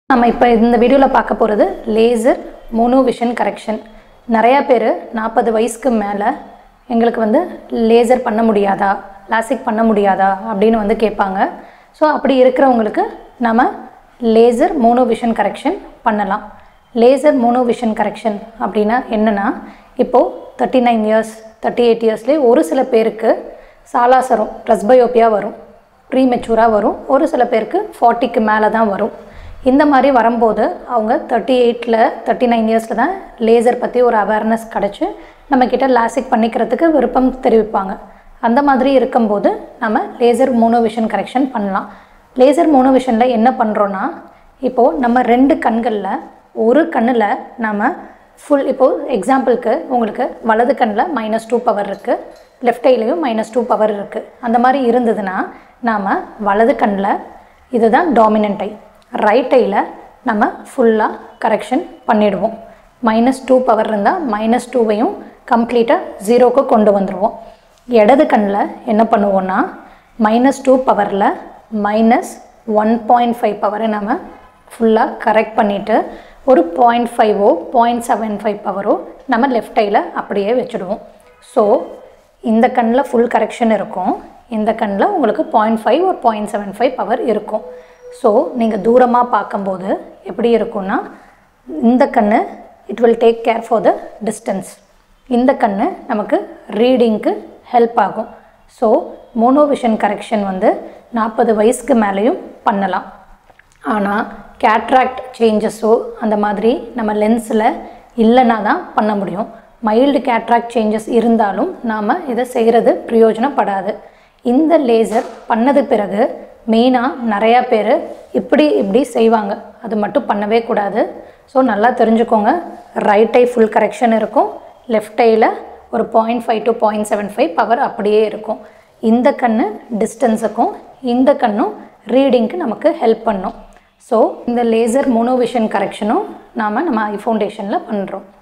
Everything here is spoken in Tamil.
நம்ம இப்போ இந்த வீடியோவில் பார்க்க போகிறது லேசர் மோனோ விஷன் கரெக்ஷன் நிறையா பேர் நாற்பது வயசுக்கு மேலே எங்களுக்கு வந்து லேசர் பண்ண முடியாதா லாசிக் பண்ண முடியாதா அப்படின்னு வந்து கேட்பாங்க ஸோ அப்படி இருக்கிறவங்களுக்கு நம்ம லேசர் மோனோ விஷன் கரெக்ஷன் பண்ணலாம் லேசர் மோனோ விஷன் கரெக்ஷன் அப்படின்னா என்னென்னா இப்போது thirty nine years thirty eight இயர்ஸ்லேயே ஒரு சில பேருக்கு சாலாசரம் ப்ரெஸ்பயோப்பியா வரும் ப்ரீமெச்சூராக வரும் ஒரு சில பேருக்கு ஃபார்ட்டிக்கு மேலே தான் வரும் இந்த மாதிரி வரும்போது அவங்க தேர்ட்டி எயிட்டில் தேர்ட்டி நைன் இயர்ஸில் தான் லேசர் பற்றி ஒரு அவேர்னஸ் கிடச்சி நம்மக்கிட்ட லாசிக் பண்ணிக்கிறதுக்கு விருப்பம் தெரிவிப்பாங்க அந்த மாதிரி இருக்கும்போது நம்ம லேசர் மோனோவிஷன் கரெக்ஷன் பண்ணலாம் லேசர் மோனோவிஷனில் என்ன பண்ணுறோன்னா இப்போது நம்ம ரெண்டு கண்களில் ஒரு கண்ணில் நம்ம ஃபுல் இப்போது எக்ஸாம்பிளுக்கு உங்களுக்கு வலது கண்ணில் மைனஸ் டூ பவர் இருக்குது லெஃப்ட் ஐலையும் மைனஸ் டூ பவர் இருக்குது அந்த மாதிரி இருந்ததுன்னா நாம் வலது கண்ணில் இதுதான் டாமினன்ட் ஐ ரைட் ஐயில் நம்ம ஃபுல்லாக கரெக்ஷன் பண்ணிடுவோம் மைனஸ் டூ பவர் இருந்தால் மைனஸ் டூவையும் கம்ப்ளீட்டாக ஜீரோக்கு கொண்டு வந்துடுவோம் இடது கண்ணில் என்ன பண்ணுவோன்னா மைனஸ் டூ பவரில் மைனஸ் ஒன் பாயிண்ட் ஃபைவ் பவரை நம்ம ஃபுல்லாக கரெக்ட் பண்ணிவிட்டு ஒரு பாயிண்ட் ஃபைவோ பாயிண்ட் செவன் ஃபைவ் பவரோ நம்ம லெஃப்ட் ஐயில் அப்படியே வச்சுடுவோம் ஸோ இந்த கண்ணில் ஃபுல் கரெக்ஷன் இருக்கும் இந்த கண்ணில் உங்களுக்கு பாயிண்ட் ஃபைவ் ஒரு பாயிண்ட் செவன் ஃபைவ் பவர் இருக்கும் ஸோ நீங்கள் தூரமாக பார்க்கும்போது எப்படி இருக்கும்னா இந்த கண் it will take care for the distance இந்த கண் நமக்கு ரீடிங்க்கு ஹெல்ப் ஆகும் ஸோ மோனோவிஷன் கரெக்ஷன் வந்து நாற்பது வயசுக்கு மேலேயும் பண்ணலாம் ஆனால் கேட்ராக்ட் சேஞ்சஸோ அந்த மாதிரி நம்ம லென்ஸில் இல்லைனா தான் பண்ண முடியும் மைல்டு கேட்ராக்ட் சேஞ்சஸ் இருந்தாலும் நாம் இதை செய்கிறது பிரயோஜனப்படாது இந்த லேசர் பண்ணது பிறகு மெயினாக நிறையா பேர் இப்படி இப்படி செய்வாங்க அது மட்டும் பண்ணவே கூடாது ஸோ நல்லா தெரிஞ்சுக்கோங்க ரைட் ஐ ஃபுல் கரெக்ஷன் இருக்கும் லெஃப்ட் ஐயில் ஒரு point five to point seven five power அப்படியே இருக்கும் இந்த கண்ணு டிஸ்டன்ஸுக்கும் இந்த கண்ணும் ரீடிங்க்கு நமக்கு ஹெல்ப் பண்ணும் ஸோ இந்த லேசர் மோனோவிஷன் கரெக்ஷனும் நாம் நம்ம ஐ ஃபவுண்டேஷனில் பண்ணுறோம்